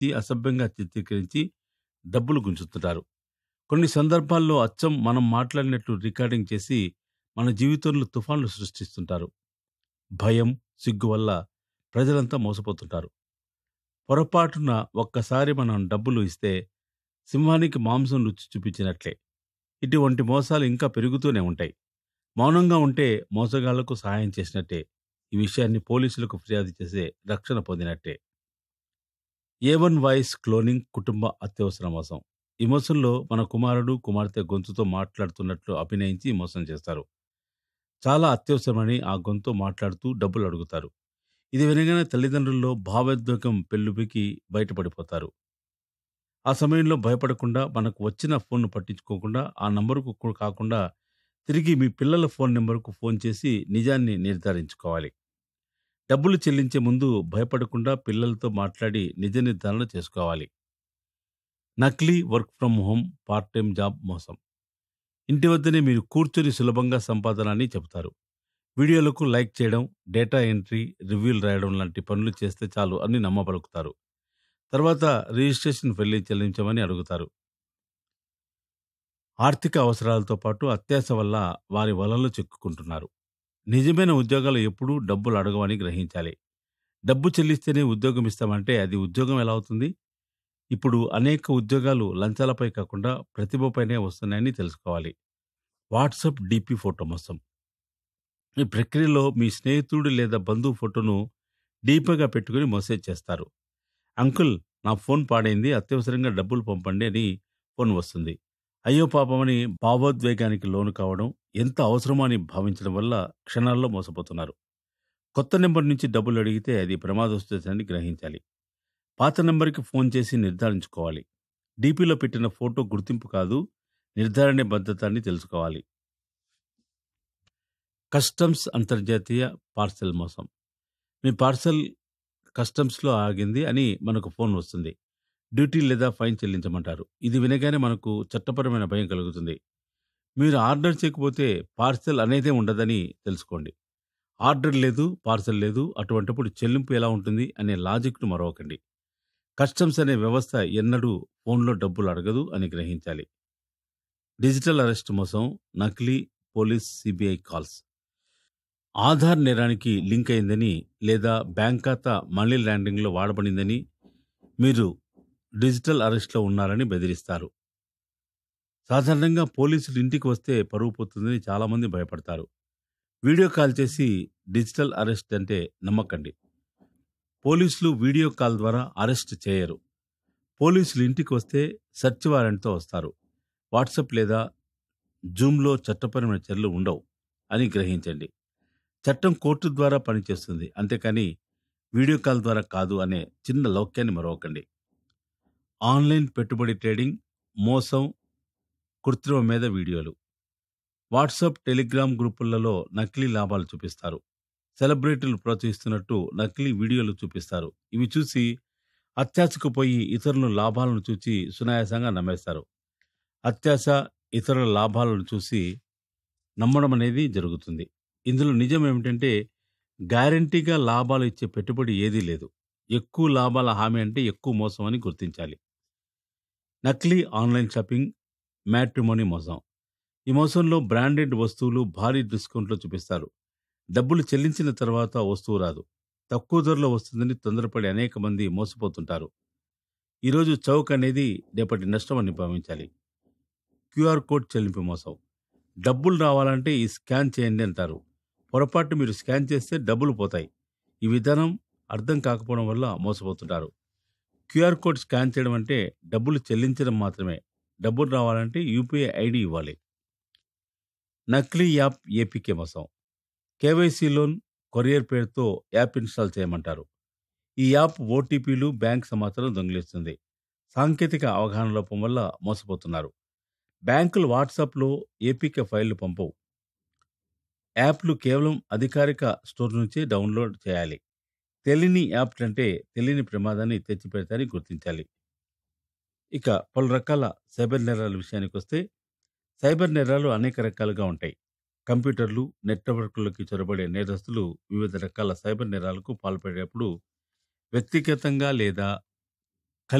వ్యక్తి అసభ్యంగా చిత్రీకరించి డబ్బులు గుంజుతుంటారు కొన్ని సందర్భాల్లో అచ్చం మనం మాట్లాడినట్లు రికార్డింగ్ చేసి మన జీవితంలో తుఫాన్లు సృష్టిస్తుంటారు భయం సిగ్గు వల్ల ప్రజలంతా మోసపోతుంటారు పొరపాటున ఒక్కసారి మనం డబ్బులు ఇస్తే సింహానికి మాంసం రుచి చూపించినట్లే ఇటువంటి మోసాలు ఇంకా పెరుగుతూనే ఉంటాయి మౌనంగా ఉంటే మోసగాళ్లకు సహాయం చేసినట్టే ఈ విషయాన్ని పోలీసులకు ఫిర్యాదు చేసే రక్షణ పొందినట్టే ఏ వన్ వాయిస్ క్లోనింగ్ కుటుంబ అత్యవసర మోసం ఈ మోసంలో మన కుమారుడు కుమార్తె గొంతుతో మాట్లాడుతున్నట్లు అభినయించి మోసం చేస్తారు చాలా అత్యవసరమని ఆ గొంతు మాట్లాడుతూ డబ్బులు అడుగుతారు ఇది వినగానే తల్లిదండ్రుల్లో భావోద్వేగం పెళ్ళుబికి బయటపడిపోతారు ఆ సమయంలో భయపడకుండా మనకు వచ్చిన ఫోన్ను పట్టించుకోకుండా ఆ నంబరుకు కు- కాకుండా తిరిగి మీ పిల్లల ఫోన్ నెంబర్కు ఫోన్ చేసి నిజాన్ని నిర్ధారించుకోవాలి డబ్బులు చెల్లించే ముందు భయపడకుండా పిల్లలతో మాట్లాడి నిజ నిర్ధారణ చేసుకోవాలి నకిలీ work from home part time job మోసం ఇంటి వద్దనే మీరు కూర్చొని సులభంగా సంపాదన అని చెబుతారు వీడియోలకు లైక్ చేయడం డేటా ఎంట్రీ రివ్యూలు రాయడం లాంటి పనులు చేస్తే చాలు అని నమ్మబలుకుతారు తర్వాత రిజిస్ట్రేషన్ వెళ్ళి చెల్లించమని అడుగుతారు ఆర్థిక అవసరాలతో పాటు అత్యాశ వల్ల వారి వలలో చిక్కుకుంటున్నారు నిజమైన ఉద్యోగాలు ఎప్పుడూ డబ్బులు అడగవని గ్రహించాలి డబ్బు చెల్లిస్తేనే ఉద్యోగం ఇస్తామంటే అది ఉద్యోగం ఎలా అవుతుంది ఇప్పుడు అనేక ఉద్యోగాలు లంచాలపై కాకుండా ప్రతిభపైనే వస్తున్నాయని తెలుసుకోవాలి వాట్సాప్ డిపి ఫోటో మోసం ఈ ప్రక్రియలో మీ స్నేహితుడు లేదా బంధువు ఫోటోను డీపీగా పెట్టుకుని మెసేజ్ చేస్తారు అంకుల్ నా ఫోన్ పాడైంది అత్యవసరంగా డబ్బులు పంపండి అని ఫోన్ వస్తుంది అయ్యో పాపమని భావోద్వేగానికి లోను కావడం ఎంత అవసరమో అని భావించడం వల్ల క్షణాల్లో మోసపోతున్నారు కొత్త నెంబర్ నుంచి డబ్బులు అడిగితే అది ప్రమాదవస్తుందని గ్రహించాలి పాత నెంబర్కి ఫోన్ చేసి నిర్ధారించుకోవాలి డీపీలో పెట్టిన ఫోటో గుర్తింపు కాదు నిర్ధారణ భద్రత అని తెలుసుకోవాలి కస్టమ్స్ అంతర్జాతీయ పార్సెల్ మోసం మీ పార్సెల్ కస్టమ్స్లో ఆగింది అని మనకు ఫోన్ వస్తుంది డ్యూటీ లేదా ఫైన్ చెల్లించమంటారు ఇది వినగానే మనకు చట్టపరమైన భయం కలుగుతుంది మీరు ఆర్డర్ చేయకపోతే పార్సెల్ అనేదే ఉండదని తెలుసుకోండి ఆర్డర్ లేదు పార్సెల్ లేదు అటువంటిప్పుడు చెల్లింపు ఎలా ఉంటుంది అనే లాజిక్ను మరవకండి కస్టమ్స్ అనే వ్యవస్థ ఎన్నడూ ఫోన్లో డబ్బులు అడగదు అని గ్రహించాలి డిజిటల్ అరెస్ట్ మోసం నకిలీ పోలీస్ సిబిఐ కాల్స్ ఆధార్ నేరానికి లింక్ అయిందని లేదా బ్యాంక్ ఖాతా మనీ ల్యాండింగ్లో వాడబడిందని మీరు డిజిటల్ అరెస్ట్లో ఉన్నారని బెదిరిస్తారు సాధారణంగా పోలీసులు ఇంటికి వస్తే పరువు పోతుందని చాలామంది భయపడతారు వీడియో కాల్ చేసి డిజిటల్ అరెస్ట్ అంటే నమ్మకండి పోలీసులు వీడియో కాల్ ద్వారా అరెస్ట్ చేయరు పోలీసులు ఇంటికి వస్తే సెర్చ్ వారెంట్తో వస్తారు వాట్సాప్ లేదా జూమ్లో చట్టపరమైన చర్యలు ఉండవు అని గ్రహించండి చట్టం కోర్టు ద్వారా పనిచేస్తుంది అంతేకాని వీడియో కాల్ ద్వారా కాదు అనే చిన్న లౌక్యాన్ని మరవకండి ఆన్లైన్ పెట్టుబడి ట్రేడింగ్ మోసం కృత్రిమ మీద వీడియోలు వాట్సాప్ టెలిగ్రామ్ గ్రూపులలో నకిలీ లాభాలు చూపిస్తారు సెలబ్రిటీలు ప్రోత్సహిస్తున్నట్టు నకిలీ వీడియోలు చూపిస్తారు ఇవి చూసి అత్యాశకు పోయి ఇతరుల లాభాలను చూసి సునాయాసంగా నమ్మేస్తారు అత్యాశ ఇతరుల లాభాలను చూసి నమ్మడం అనేది జరుగుతుంది ఇందులో నిజం ఏమిటంటే గ్యారంటీగా లాభాలు ఇచ్చే పెట్టుబడి ఏదీ లేదు ఎక్కువ లాభాల హామీ అంటే ఎక్కువ మోసం అని గుర్తించాలి నకిలీ ఆన్లైన్ షాపింగ్ మ్యాట్రిమోనీ మోసం ఈ మోసంలో బ్రాండెడ్ వస్తువులు భారీ డిస్కౌంట్లో చూపిస్తారు డబ్బులు చెల్లించిన తర్వాత వస్తువు రాదు తక్కువ ధరలో వస్తుందని తొందరపడి అనేక మంది మోసపోతుంటారు ఈరోజు చౌక్ అనేది రేపటి నష్టం అని భావించాలి క్యూఆర్ కోడ్ చెల్లింపు మోసం డబ్బులు రావాలంటే ఈ స్కాన్ చేయండి అంటారు పొరపాటు మీరు స్కాన్ చేస్తే డబ్బులు పోతాయి ఈ విధానం అర్థం కాకపోవడం వల్ల మోసపోతుంటారు క్యూఆర్ కోడ్ స్కాన్ చేయడం అంటే డబ్బులు చెల్లించడం మాత్రమే డబ్బులు రావాలంటే యూపీఐ ఐడి ఇవ్వాలి నకిలీ యాప్ ఏపీకే మోసం కేవైసీ లోన్ కొరియర్ పేరుతో యాప్ ఇన్స్టాల్ చేయమంటారు ఈ యాప్ ఓటీపీలు బ్యాంక్ సమాచారం దొంగిలిస్తుంది సాంకేతిక అవగాహన లోపం వల్ల మోసపోతున్నారు బ్యాంకులు వాట్సాప్లో ఏపీకే ఫైళ్లు పంపవు యాప్లు కేవలం అధికారిక స్టోర్ నుంచే డౌన్లోడ్ చేయాలి తెలియని యాప్ అంటే తెలియని ప్రమాదాన్ని తెచ్చిపెడతారని గుర్తించాలి ఇక పలు రకాల సైబర్ నేరాల విషయానికి వస్తే సైబర్ నేరాలు అనేక రకాలుగా ఉంటాయి కంప్యూటర్లు నెట్వర్క్లకి చొరబడే నేరస్తులు వివిధ రకాల సైబర్ నేరాలకు పాల్పడేటప్పుడు వ్యక్తిగతంగా లేదా